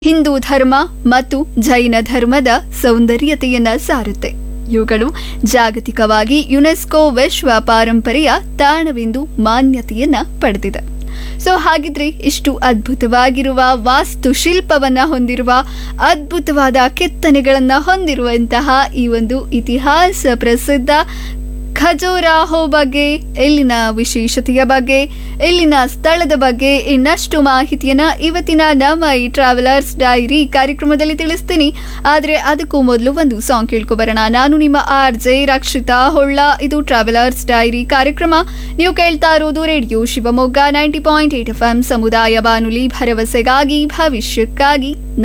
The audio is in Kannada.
ಹಿಂದೂ ಧರ್ಮ ಮತ್ತು ಜೈನ ಧರ್ಮದ ಸೌಂದರ್ಯತೆಯನ್ನ ಸಾರುತ್ತೆ ಇವುಗಳು ಜಾಗತಿಕವಾಗಿ ಯುನೆಸ್ಕೋ ವಿಶ್ವ ಪಾರಂಪರೆಯ ತಾಣವೆಂದು ಮಾನ್ಯತೆಯನ್ನ ಪಡೆದಿದೆ ಸೊ ಹಾಗಿದ್ರೆ ಇಷ್ಟು ಅದ್ಭುತವಾಗಿರುವ ವಾಸ್ತುಶಿಲ್ಪವನ್ನ ಹೊಂದಿರುವ ಅದ್ಭುತವಾದ ಕೆತ್ತನೆಗಳನ್ನ ಹೊಂದಿರುವಂತಹ ಈ ಒಂದು ಇತಿಹಾಸ ಪ್ರಸಿದ್ಧ ಖಜೋರಾಹೋ ಬಗ್ಗೆ ಇಲ್ಲಿನ ವಿಶೇಷತೆಯ ಬಗ್ಗೆ ಇಲ್ಲಿನ ಸ್ಥಳದ ಬಗ್ಗೆ ಇನ್ನಷ್ಟು ಮಾಹಿತಿಯನ್ನ ಇವತ್ತಿನ ನಮ್ಮ ಈ ಟ್ರಾವೆಲರ್ಸ್ ಡೈರಿ ಕಾರ್ಯಕ್ರಮದಲ್ಲಿ ತಿಳಿಸ್ತೀನಿ ಆದ್ರೆ ಅದಕ್ಕೂ ಮೊದಲು ಒಂದು ಸಾಂಗ್ ಕೇಳ್ಕೊಬರೋಣ ನಾನು ನಿಮ್ಮ ಆರ್ ಜೆ ರಕ್ಷಿತಾ ಹೊಳ್ಳ ಇದು ಟ್ರಾವೆಲರ್ಸ್ ಡೈರಿ ಕಾರ್ಯಕ್ರಮ ನೀವು ಕೇಳ್ತಾ ಇರೋದು radio Shivamogga ninety point eight F M ಸಮುದಾಯ ಬಾನುಲಿ ಭರವಸೆಗಾಗಿ ಭವಿಷ್ಯಕ್ಕಾಗಿ